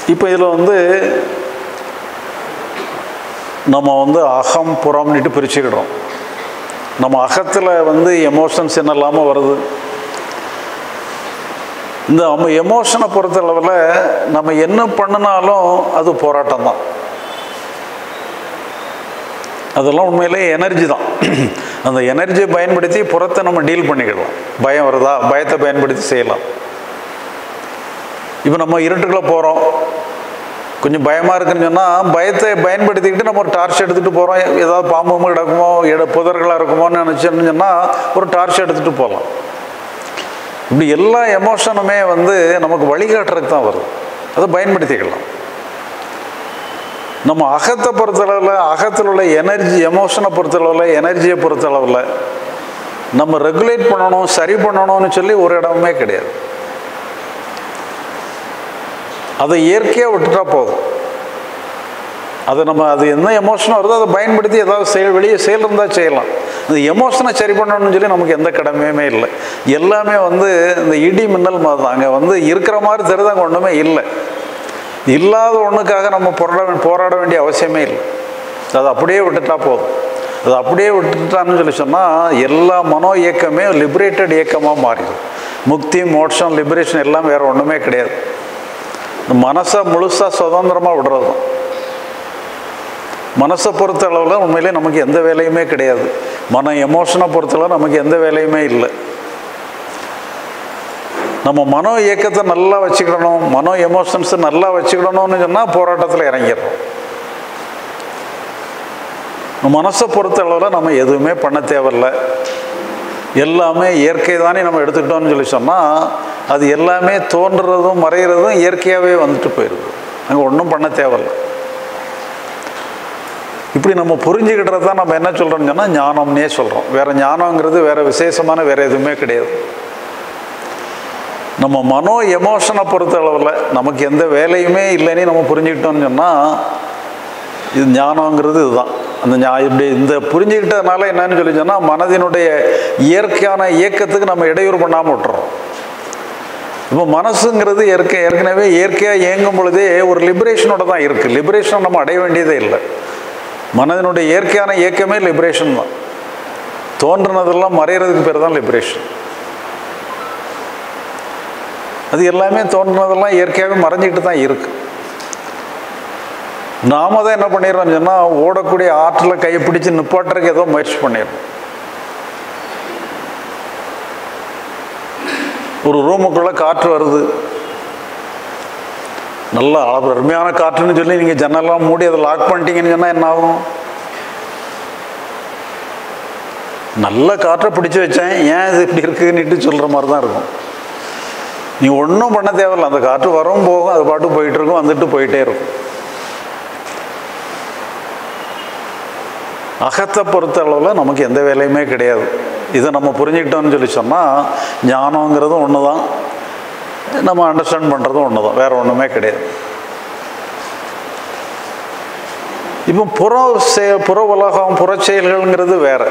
இப்போ இதில் வந்து நம்ம வந்து அகம் புறம்னுட்டு பிரிச்சுக்கிடுறோம் நம்ம அகத்தில் வந்து எமோஷன்ஸ் என்னெல்லாமோ வருது இந்த நம்ம எமோஷனை பொறுத்தளவில் நம்ம என்ன பண்ணினாலும் அது போராட்டம் தான் அதெல்லாம் உண்மையிலே எனர்ஜி தான் அந்த எனர்ஜியை பயன்படுத்தி புறத்தை நம்ம டீல் பண்ணிக்கிடலாம் பயம் வருதா பயத்தை பயன்படுத்தி செய்யலாம் இப்போ நம்ம இருட்டுக்குள்ளே போகிறோம் கொஞ்சம் பயமாக இருக்குன்னு சொன்னால் பயத்தை பயன்படுத்திக்கிட்டு நம்ம ஒரு டார்ச் எடுத்துகிட்டு போகிறோம் ஏதாவது பாம்பு கிடக்குமோ இட புதர்களாக இருக்குமோன்னு நினச்சோன்னு சொன்னால் ஒரு டார்ச் எடுத்துகிட்டு போகலாம் இப்படி எல்லா எமோஷனுமே வந்து நமக்கு வழிகாட்டுறதுக்கு தான் வருது அதை பயன்படுத்திக்கலாம் நம்ம அகத்தை பொறுத்தளவில் அகத்தில் உள்ள எனர்ஜி எமோஷனை பொறுத்தளவில் எனர்ஜியை பொறுத்தளவில் நம்ம ரெகுலேட் பண்ணணும் சரி பண்ணணும்னு சொல்லி ஒரு இடமுமே கிடையாது அதை இயற்கையாக விட்டுட்டா போதும் அது நம்ம அது என்ன எமோஷன் வருதோ அதை பயன்படுத்தி ஏதாவது செயல் வெளியே செயல் இருந்தால் செய்யலாம் இந்த எமோஷனை சரி பண்ணணும்னு சொல்லி நமக்கு எந்த கடமையுமே இல்லை எல்லாமே வந்து இந்த இடி மின்னல் மாதிரி தான் அங்கே வந்து இருக்கிற மாதிரி தெரியுது அங்கே ஒன்றுமே இல்லை இல்லாத ஒன்றுக்காக நம்ம போராட போராட வேண்டிய அவசியமே இல்லை அதை அப்படியே விட்டுட்டா போதும் அது அப்படியே விட்டுட்டான்னு சொல்லி சொன்னால் எல்லா மனோ இயக்கமே லிபரேட்டட் இயக்கமாக மாறிடும் முக்தி மோட்சம் லிபரேஷன் எல்லாம் வேறு ஒன்றுமே கிடையாது இந்த மனசை முழுசாக சுதந்திரமாக விடுறது தான் மனசை பொறுத்த அளவில் உண்மையிலே நமக்கு எந்த வேலையுமே கிடையாது மன எமோஷனை பொறுத்தளவு நமக்கு எந்த வேலையுமே இல்லை நம்ம மனோ இயக்கத்தை நல்லா வச்சுக்கிடணும் மனோ எமோஷன்ஸை நல்லா வச்சுக்கிடணும்னு சொன்னால் போராட்டத்தில் இறங்கிடுறோம் மனசை பொறுத்த அளவில் நம்ம எதுவுமே பண்ண தேவையில்ல எல்லாமே இயற்கை தானே நம்ம எடுத்துக்கிட்டோம்னு சொல்லி சொன்னால் அது எல்லாமே தோன்றுறதும் மறைகிறதும் இயற்கையாகவே வந்துட்டு போயிடுது அங்கே ஒன்றும் பண்ண தேவையில்ல இப்படி நம்ம புரிஞ்சுக்கிட்டது தான் நம்ம என்ன சொல்கிறோம்னு சொன்னால் ஞானம்னே சொல்கிறோம் வேறு ஞானங்கிறது வேறு விசேஷமான வேறு எதுவுமே கிடையாது நம்ம மனோ எமோஷனை பொறுத்த அளவில் நமக்கு எந்த வேலையுமே இல்லைன்னு நம்ம புரிஞ்சுக்கிட்டோம்னு சொன்னால் இது ஞானங்கிறது இதுதான் அந்த ஞா இப்படி இந்த புரிஞ்சுக்கிட்டதுனால என்னன்னு சொல்லி சொன்னால் மனதினுடைய இயற்கையான இயக்கத்துக்கு நம்ம இடையூறு பண்ணாமல் விட்டுறோம் இப்போ மனசுங்கிறது இயற்கை ஏற்கனவே இயற்கையாக இயங்கும் பொழுதே ஒரு லிபரேஷனோட தான் இருக்குது லிபரேஷன் நம்ம அடைய வேண்டியதே இல்லை மனதினுடைய இயற்கையான இயக்கமே லிபரேஷன் தான் தோன்றினதெல்லாம் மறைகிறதுக்கு பேர் தான் லிபரேஷன் அது எல்லாமே தோன்றினதெல்லாம் இயற்கையாகவே மறைஞ்சிக்கிட்டு தான் இருக்குது நாம தான் என்ன பண்ணிடுறோம்னு சொன்னால் ஓடக்கூடிய ஆற்றில் கையை பிடிச்சி நிப்பாட்டுறதுக்கு ஏதோ முயற்சி பண்ணிடுறோம் ஒரு ரூமுக்குள்ளே காற்று வருது நல்ல அருமையான காற்றுன்னு சொல்லி நீங்கள் ஜன்னல்லாம் மூடி அதை லாக் பண்ணிட்டீங்கன்னு சொன்னால் என்ன ஆகும் நல்ல காற்றை பிடிச்சி வச்சேன் ஏன் இது இப்படி இருக்குன்னுட்டு சொல்கிற மாதிரி தான் இருக்கும் நீ ஒன்றும் பண்ண தேவையில்ல அந்த காற்று வரும் போகும் அது பாட்டு போயிட்டு இருக்கும் வந்துட்டு போயிட்டே இருக்கும் அகத்தை பொறுத்த அளவில் நமக்கு எந்த வேலையுமே கிடையாது இதை நம்ம புரிஞ்சுக்கிட்டோம்னு சொல்லி சொன்னால் ஞானங்கிறதும் ஒன்று தான் நம்ம அண்டர்ஸ்டாண்ட் பண்ணுறதும் ஒன்று தான் வேறு ஒன்றுமே கிடையாது இப்போ புற செ புற உலகம் புறச்செயல்கள்ங்கிறது வேறு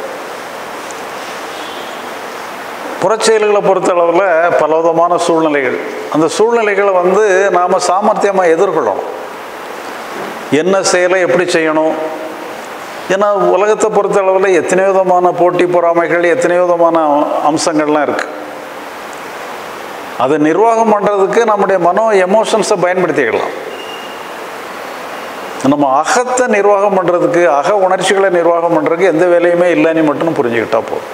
புறச்செயல்களை பொறுத்த அளவில் பலவிதமான சூழ்நிலைகள் அந்த சூழ்நிலைகளை வந்து நாம் சாமர்த்தியமாக எதிர்கொள்ளணும் என்ன செயலை எப்படி செய்யணும் ஏன்னா உலகத்தை பொறுத்த அளவில் எத்தனை விதமான போட்டி பொறாமைகள் எத்தனை விதமான அம்சங்கள்லாம் இருக்குது அதை நிர்வாகம் பண்ணுறதுக்கு நம்முடைய மனோ எமோஷன்ஸை பயன்படுத்திக்கலாம் நம்ம அகத்தை நிர்வாகம் பண்ணுறதுக்கு அக உணர்ச்சிகளை நிர்வாகம் பண்ணுறதுக்கு எந்த வேலையுமே இல்லைன்னு மட்டும் புரிஞ்சுக்கிட்டா போதும்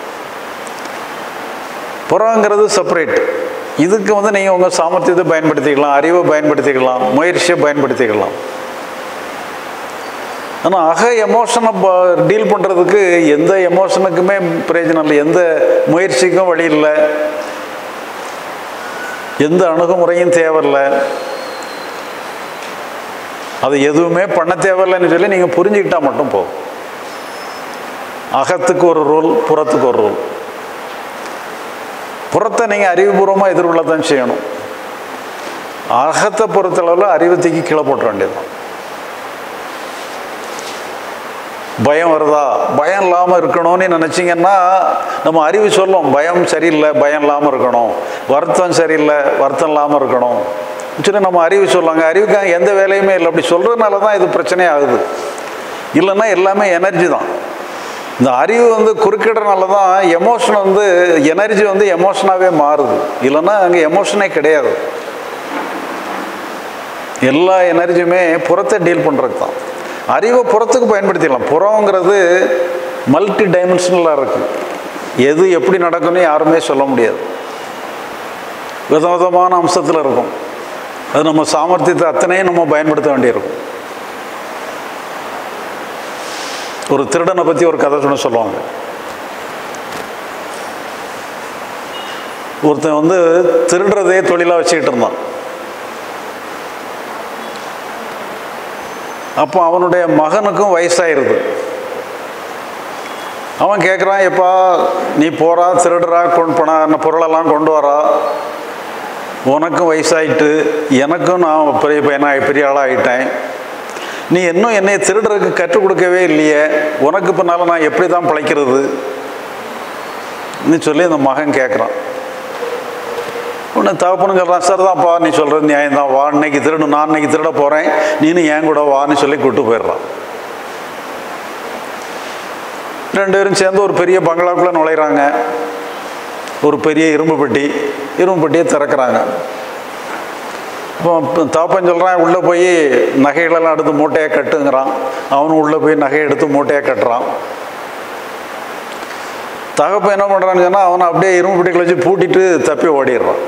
புறங்கிறது செப்பரேட் இதுக்கு வந்து நீங்கள் உங்கள் சாமர்த்தியத்தை பயன்படுத்திக்கலாம் அறிவை பயன்படுத்திக்கலாம் முயற்சியை பயன்படுத்திக்கலாம் ஆனால் அக எமோஷனை டீல் பண்ணுறதுக்கு எந்த எமோஷனுக்குமே பிரயோஜனம் இல்லை எந்த முயற்சிக்கும் வழி இல்லை எந்த அணுகுமுறையும் தேவையில்லை அது எதுவுமே பண்ண தேவையில்லைன்னு சொல்லி நீங்கள் புரிஞ்சுக்கிட்டால் மட்டும் போதும் அகத்துக்கு ஒரு ரூல் புறத்துக்கு ஒரு ரூல் புறத்தை நீங்கள் அறிவுபூர்வமாக எதிர்கொள்ளத்தான் செய்யணும் அகத்தை பொறுத்தளவில் அறிவு தூக்கி கீழே போட்டுற வேண்டியதுதான் பயம் வருதா பயம் இல்லாமல் இருக்கணும்னு நினச்சிங்கன்னா நம்ம அறிவு சொல்லும் பயம் சரியில்லை பயம் இல்லாமல் இருக்கணும் வருத்தம் சரியில்லை வருத்தம் இல்லாமல் இருக்கணும் சரி நம்ம அறிவு சொல்லுவாங்க அறிவுக்காக எந்த வேலையுமே இல்லை அப்படி சொல்கிறதுனால தான் இது பிரச்சனை ஆகுது இல்லைன்னா எல்லாமே எனர்ஜி தான் இந்த அறிவு வந்து குறுக்கிடுறனால தான் எமோஷன் வந்து எனர்ஜி வந்து எமோஷனாகவே மாறுது இல்லைன்னா அங்கே எமோஷனே கிடையாது எல்லா எனர்ஜியுமே புறத்தை டீல் பண்ணுறது தான் அறிவை புறத்துக்கு பயன்படுத்திடலாம் புறங்கிறது மல்டி டைமென்ஷனலாக இருக்குது எது எப்படி நடக்கும்னு யாருமே சொல்ல முடியாது விதவிதமான அம்சத்தில் இருக்கும் அது நம்ம சாமர்த்தியத்தை அத்தனையும் நம்ம பயன்படுத்த வேண்டியிருக்கும் ஒரு திருடனை பற்றி ஒரு கதை சொன்ன சொல்லுவாங்க ஒருத்தன் வந்து திருடுறதே தொழிலாக வச்சுக்கிட்டு இருந்தான் அப்போ அவனுடைய மகனுக்கும் வயசாயிருது அவன் கேட்குறான் எப்பா நீ போறா திருடுறா கொண்டு போனா பொருளெல்லாம் கொண்டு வரா உனக்கும் வயசாயிட்டு எனக்கும் நான் பெரிய பையனாக பெரிய ஆளாக ஆகிட்டேன் நீ இன்னும் என்னை திருடுறதுக்கு கற்றுக் கொடுக்கவே இல்லையே உனக்கு பின்னால் நான் எப்படி தான் பிழைக்கிறது நீ சொல்லி அந்த மகன் கேட்குறான் உன்னை தகப்பனு சொல்கிறான் சார் தான்ப்பா நீ சொல்கிறது நியாயம் தான் வா இன்னைக்கு திருடு நான் இன்னைக்கு திருட போகிறேன் நீனும் ஏன் கூட வான்னு சொல்லி கூட்டு போயிடுறான் ரெண்டு பேரும் சேர்ந்து ஒரு பெரிய பங்களாக்குள்ளே நுழையிறாங்க ஒரு பெரிய இரும்பு பெட்டி இரும்பு பெட்டியை திறக்கிறாங்க இப்போ தாப்பன் சொல்கிறான் உள்ளே போய் நகைகளெல்லாம் எடுத்து மூட்டையாக கட்டுங்கிறான் அவனும் உள்ளே போய் நகையை எடுத்து மூட்டையாக கட்டுறான் தகப்பன் என்ன பண்ணுறான்னு சொன்னால் அவனை அப்படியே இரும்பு பெட்டிகளை வச்சு பூட்டிட்டு தப்பி ஓடிடுறான்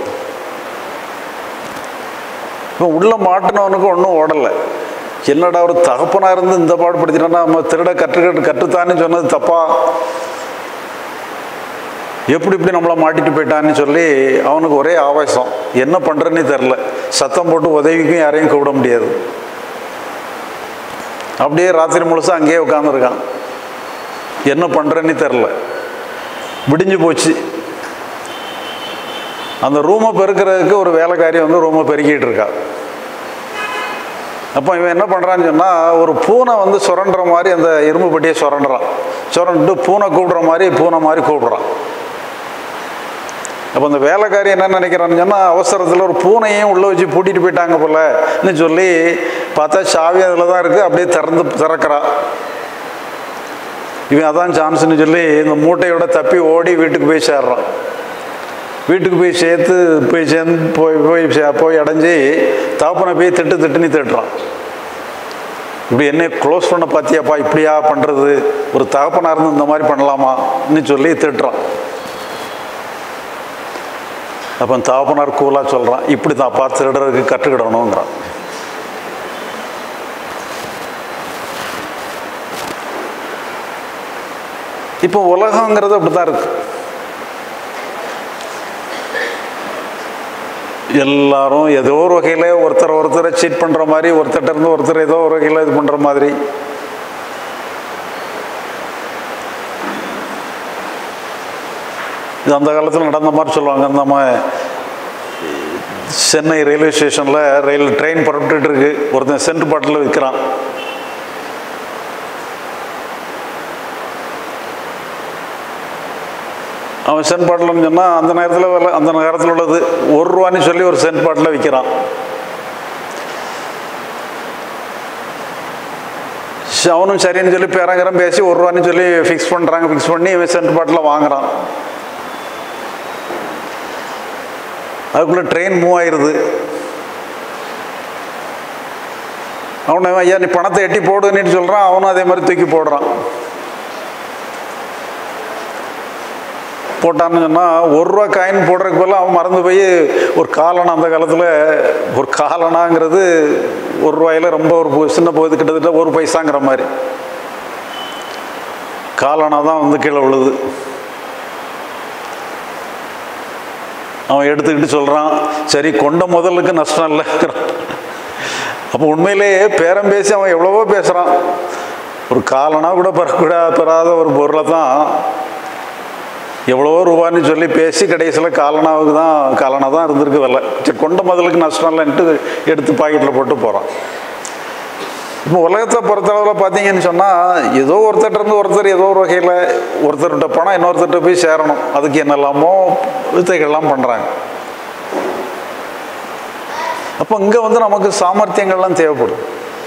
இப்போ உள்ளே மாட்டினவனுக்கு ஒன்றும் ஓடலை என்னடா ஒரு தகப்பனாக இருந்து இந்த பாடுபடுத்தினா நம்ம திருட கற்றுக்கிட்டு கற்றுத்தான்னு சொன்னது தப்பா எப்படி இப்படி நம்மளை மாட்டிட்டு போயிட்டான்னு சொல்லி அவனுக்கு ஒரே ஆவேசம் என்ன பண்ணுறேன்னு தெரில சத்தம் போட்டு உதவிக்கும் யாரையும் கூப்பிட முடியாது அப்படியே ராத்திரி முழுசா அங்கேயே உட்காந்துருக்கான் என்ன பண்ணுறேன்னு தெரில விடிஞ்சு போச்சு அந்த ரூமை பெருக்கிறதுக்கு ஒரு வேலைக்காரி வந்து ரூமை பெருக்கிட்டு இருக்கா அப்போ இவன் என்ன பண்ணுறான்னு சொன்னால் ஒரு பூனை வந்து சுரண்டுற மாதிரி அந்த இரும்பு பெட்டியை சுரண்டுறான் சுரண்டு பூனை கூப்பிடுற மாதிரி பூனை மாதிரி கூப்பிடுறான் அப்போ அந்த வேலைக்காரி என்ன நினைக்கிறான்னு சொன்னால் அவசரத்தில் ஒரு பூனையும் உள்ளே வச்சு பூட்டிட்டு போயிட்டாங்க போலன்னு சொல்லி பார்த்தா சாவி அதில் தான் இருக்குது அப்படியே திறந்து திறக்கிறா இவன் அதான் சான்ஸ்னு சொல்லி இந்த மூட்டையோட தப்பி ஓடி வீட்டுக்கு போய் சேர்றான் வீட்டுக்கு போய் சேர்த்து போய் சேர்ந்து போய் போய் சே- போய் அடைஞ்சு தாப்பனை போய் திட்டு திட்டுன்னு திட்டுறான் இப்படி என்ன க்ளோஸ் பண்ண பார்த்தியாப்பா இப்படியா பண்ணுறது ஒரு தகப்பனாக இருந்து இந்த மாதிரி பண்ணலாமான்னு சொல்லி திட்டுறான் அப்போ தகப்பனார் கூலாக சொல்கிறான் இப்படி தான்ப்பா திருடுறதுக்கு கற்றுக்கிடணுங்கிறான் இப்போ உலகங்கிறது அப்படி தான் இருக்கு எல்லாரும் ஏதோ ஒரு வகையில் ஒருத்தர் ஒருத்தரை சீட் பண்ணுற மாதிரி ஒருத்தர்ட்ட இருந்து ஒருத்தர் ஏதோ ஒரு வகையில் இது பண்ணுற மாதிரி இது அந்த காலத்தில் நடந்த மாதிரி சொல்லுவாங்க நம்ம சென்னை ரயில்வே ஸ்டேஷனில் ரயில் ட்ரெயின் புறப்பட்டுட்டு இருக்கு ஒருத்தன் சென்ட் பாட்டில் விற்கிறான் அவன் சென்ட் பாட்டில்னு சொன்னால் அந்த நேரத்தில் விலை அந்த நேரத்தில் உள்ளது ஒரு ரூபான்னு சொல்லி ஒரு சென்ட் பாட்டில் விற்கிறான் ச- அவனும் சரின்னு சொல்லி பேரங்கரம் பேசி ஒரு ரூபான்னு சொல்லி ஃபிக்ஸ் பண்ணுறாங்க ஃபிக்ஸ் பண்ணி இவன் சென்ட் பாட்டில் வாங்குறான் அதுக்குள்ளே ட்ரெயின் மூவ் ஆயிடுது அவனை ஐயா நீ பணத்தை எட்டி போடுன்னு சொல்கிறான் அவனும் அதே மாதிரி தூக்கி போடுறான் போட்டான்னு சொன்னால் ஒரு ரூபா காயின் போடுறதுக்கு பதிலா அவன் மறந்து போய் ஒரு காலணா அந்த காலத்தில் ஒரு காலணாங்கிறது ஒரு ரூபாயில ரொம்ப ஒரு பு- சின்ன பகுதி கிட்டத்தட்ட ஒரு பைசாங்கிற மாதிரி காலணா தான் வந்து கீழே விழுது அவன் எடுத்துக்கிட்டு சொல்கிறான் சரி கொண்ட முதலுக்கு நஷ்டம் இல்லைங்கிறான் அப்போ உண்மையிலேயே பேரம் பேசி அவன் எவ்வளவோ பேசுகிறான் ஒரு காலனா கூட பெறக்கூடா பெறாத ஒரு பொருளை தான் எவ்வளவோ ரூபான்னு சொல்லி பேசி கடைசியில் காலனாவுக்கு தான் காலனா தான் இருந்திருக்கு விலை சரி கொண்ட முதலுக்கு நஷ்டம் இல்லைன்ட்டு எடுத்து பாக்கெட்டில் போட்டு போகிறான் இப்போ உலகத்தை பொறுத்தளவில் பார்த்தீங்கன்னு சொன்னால் ஏதோ ஒருத்தர்ட்ட இருந்து ஒருத்தர் ஏதோ ஒரு வகையில் ஒருத்தர்கிட்ட பணம் இன்னொருத்தர்கிட்ட போய் சேரணும் அதுக்கு என்னெல்லாமோ வித்தைகள்லாம் பண்ணுறாங்க அப்போ இங்கே வந்து நமக்கு சாமர்த்தியங்கள்லாம் தேவைப்படும்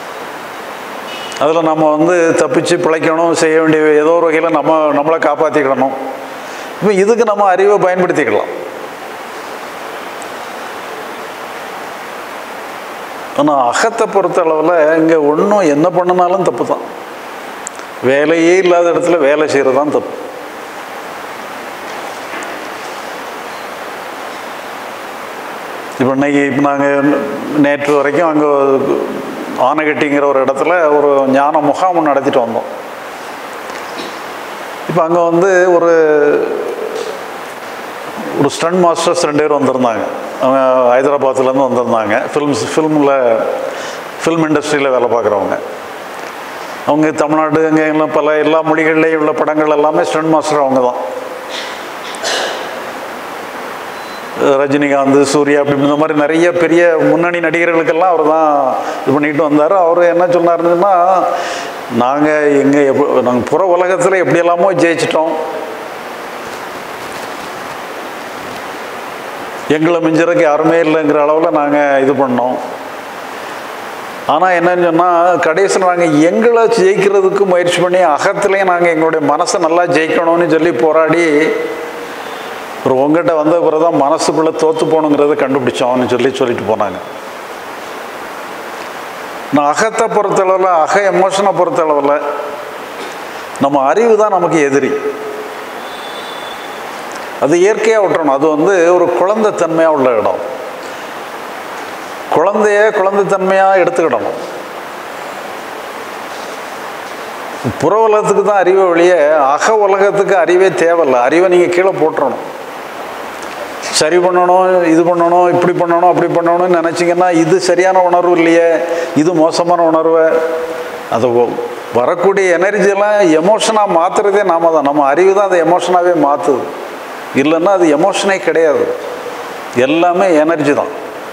அதில் நம்ம வந்து தப்பிச்சு பிழைக்கணும் செய்ய வேண்டிய ஏதோ ஒரு வகையில் நம்ம நம்மளை காப்பாற்றிக்கிடணும் இப்போ இதுக்கு நம்ம அறிவை பயன்படுத்திக்கலாம் ஆனால் அகத்தை பொறுத்த அளவில் இங்கே ஒன்றும் என்ன பண்ணினாலும் தப்பு தான் வேலையே இல்லாத இடத்துல வேலை செய்கிறது தான் தப்பு இப்போ இன்னைக்கு இப்போ நாங்கள் நேற்று வரைக்கும் அங்கே ஆனகட்டிங்கிற ஒரு இடத்துல ஒரு ஞான முகாம் நடத்திட்டு வந்தோம் இப்போ அங்கே வந்து ஒரு ஒரு ஸ்டண்ட் மாஸ்டர்ஸ் ரெண்டு பேர் வந்திருந்தாங்க அவங்க ஹைதராபாத்லேருந்து வந்திருந்தாங்க ஃபில்ம்ஸ் ஃபில்மில் ஃபில்ம் இண்டஸ்ட்ரியில் வேலை பார்க்குறவங்க அவங்க தமிழ்நாடு அங்கே எல்லாம் பல எல்லா மொழிகள்லேயும் உள்ள படங்கள் எல்லாமே ஸ்டண்ட் மாஸ்டர் அவங்க தான் ரஜினிகாந்த் சூர்யா அப்படி இந்த மாதிரி நிறைய பெரிய முன்னணி நடிகர்களுக்கெல்லாம் அவர் தான் இது பண்ணிட்டு வந்தார் அவர் என்ன சொன்னாருன்னா நாங்கள் எங்கள் எப்போ நாங்கள் புற உலகத்தில் எப்படி எல்லாமோ ஜெயிச்சிட்டோம் எங்களை மிஞ்சறதுக்கு யாருமே இல்லைங்கிற அளவில் நாங்கள் இது பண்ணோம் ஆனால் என்னன்னு சொன்னால் கடைசியில் நாங்கள் எங்களை ஜெயிக்கிறதுக்கு முயற்சி பண்ணி அகத்துலேயும் நாங்கள் எங்களுடைய மனசை நல்லா ஜெயிக்கணும்னு சொல்லி போராடி ஒரு உங்ககிட்ட வந்த பிறகு தான் மனசுக்குள்ளே தோற்று போகணுங்கிறத கண்டுபிடிச்சோம்னு சொல்லி சொல்லிட்டு போனாங்க நான் அகத்தை பொறுத்தளவில் அக எமோஷனை பொறுத்தளவில் நம்ம அறிவு தான் நமக்கு எதிரி அது இயற்கையாக விட்டுறணும் அது வந்து ஒரு குழந்தைத்தன்மையாக உள்ள இடம் குழந்தைய குழந்தைத்தன்மையாக எடுத்துக்கிடணும் புற உலகத்துக்கு தான் அறிவை வெளியே அக உலகத்துக்கு அறிவே தேவையில்லை அறிவை நீங்கள் கீழே போட்டுறணும் சரி பண்ணணும் இது பண்ணணும் இப்படி பண்ணணும் அப்படி பண்ணணும்னு நினச்சிங்கன்னா இது சரியான உணர்வு இல்லையே இது மோசமான உணர்வு அது ஒ- வரக்கூடிய எனர்ஜியெல்லாம் எமோஷனாக மாற்றுறதே நாம தான் நம்ம அறிவு தான் அதை எமோஷனாகவே மாற்றுது இல்லைன்னா அது எமோஷனே கிடையாது எல்லாமே எனர்ஜி தான்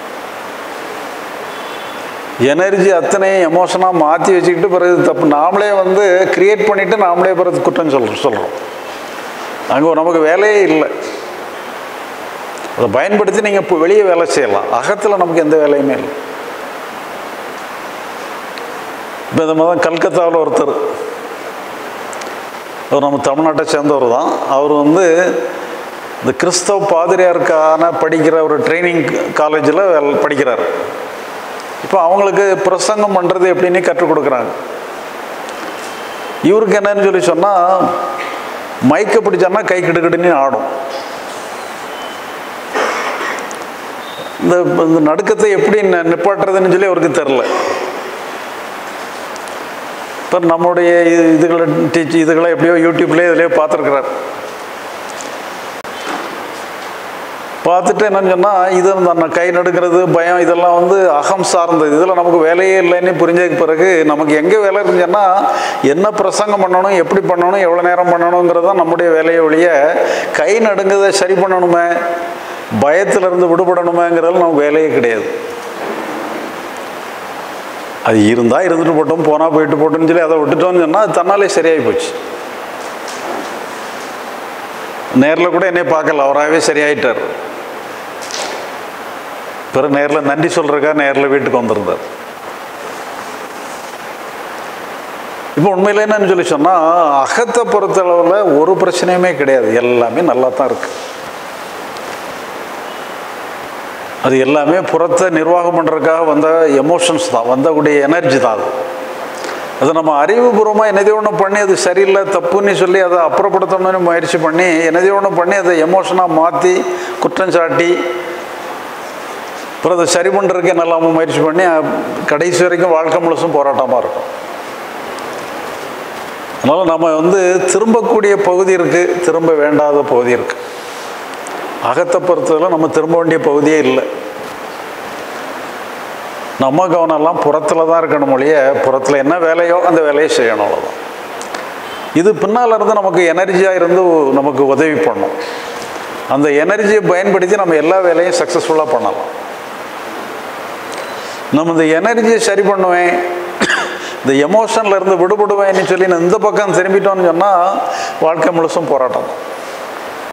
எனர்ஜி அத்தனையும் எமோஷனாக மாற்றி வச்சுக்கிட்டு பிறகு தப்பு நாமளே வந்து கிரியேட் பண்ணிவிட்டு நாமளே பிறகு குற்றம் சொல்கிறோம் சொல்கிறோம் அங்கே நமக்கு வேலையே இல்லை அதை பயன்படுத்தி நீங்கள் இப்போ வெளியே வேலை செய்யலாம் அகத்தில் நமக்கு எந்த வேலையுமே இல்லை இப்போ இந்த மாதிரி கல்கத்தாவில் ஒருத்தர் அவர் நம்ம தமிழ்நாட்டை சேர்ந்தவர் தான் அவர் வந்து இந்த கிறிஸ்தவ பாதிரியாருக்கான படிக்கிற ஒரு ட்ரைனிங் காலேஜில் படிக்கிறார் இப்போ அவங்களுக்கு பிரசங்கம் பண்ணுறது எப்படின்னு கற்றுக் கொடுக்குறாங்க இவருக்கு என்னன்னு சொல்லி சொன்னால் மைக்கை பிடிச்சான்னா கை கிடுக்கிடுன்னு ஆடும் இந்த இந்த நடுக்கத்தை எப்படி நி- நிப்பாட்டுறதுன்னு சொல்லி அவருக்கு தெரில இப்போ நம்முடைய இது- இதுகளை டீச் இதுகளை எப்படியோ யூடியூப்லேயே இதுலேயோ பார்த்துருக்குறார் பார்த்துட்டு என்னன்னு சொன்னால் இது நம்ம கை நடுக்கிறது பயம் இதெல்லாம் வந்து அகம் சார்ந்தது இதில் நமக்கு வேலையே இல்லைன்னு புரிஞ்சதுக்கு பிறகு நமக்கு எங்கே வேலை இருந்துச்சுன்னா என்ன பிரசங்கம் பண்ணணும் எப்படி பண்ணணும் எவ்வளோ நேரம் பண்ணணுங்கிறது தான் நம்முடைய வேலையை ஒழிய கை நடுங்குதை சரி பண்ணணுமே பயத்திலிருந்து விடுபடணுமேங்கிறது நமக்கு வேலையே கிடையாது அது இருந்தால் இருந்துட்டு போட்டோம் போனால் போயிட்டு போட்டோம்னு சொல்லி அதை விட்டுட்டோம்னு சொன்னால் அது தன்னாலே சரியாகி போச்சு நேரில் கூட என்னை பார்க்கல அவராகவே சரியாயிட்டார் பிறகு நேரில் நன்றி சொல்கிறக்கா நேரில் வீட்டுக்கு வந்திருந்தார் இப்போ உண்மையில் என்னன்னு சொல்லி சொன்னால் அகத்தை பொறுத்தளவில் ஒரு பிரச்சனையுமே கிடையாது எல்லாமே நல்லா தான் இருக்குது அது எல்லாமே புறத்தை நிர்வாகம் பண்ணுறதுக்காக வந்த எமோஷன்ஸ் தான் வந்தக்கூடிய எனர்ஜி தான் அது அது நம்ம அறிவுபூர்வமாக என்னதையோ ஒன்று பண்ணி அது சரியில்லை தப்புன்னு சொல்லி அதை அப்புறப்படுத்தணும்னு முயற்சி பண்ணி என்னதையோ ஒன்று பண்ணி அதை எமோஷனாக மாற்றி குற்றம் சாட்டி அப்புறம் அதை சரி பண்ணுறதுக்கு நல்லா முயற்சி பண்ணி அஹ், கடைசி வரைக்கும் வாழ்க்கை முழுசும் போராட்டமாக இருக்கும் அதனால் நம்ம வந்து திரும்பக்கூடிய பகுதி இருக்குது திரும்ப வேண்டாத பகுதி இருக்குது அகத்தை பொறுத்தவரை நம்ம திரும்ப வேண்டிய பகுதியே இல்லை நம்ம கவனம்லாம் புறத்தில் தான் இருக்கணும் ஒழிய புறத்தில் என்ன வேலையோ அந்த வேலையை செய்யணும் அவ்வளோதான் இது பின்னால் இருந்து நமக்கு எனர்ஜியாக இருந்து நமக்கு உதவி பண்ணும் அந்த எனர்ஜியை பயன்படுத்தி நம்ம எல்லா வேலையும் சக்ஸஸ்ஃபுல்லாக பண்ணலாம் நம்ம இந்த எனர்ஜியை சரி பண்ணுவேன் இந்த எமோஷனில் இருந்து விடுபடுவேன்னு சொல்லி நான் இந்த பக்கம் திரும்பிட்டோம்னு சொன்னால் வாழ்க்கை முழுசும் போராட்டம் தான்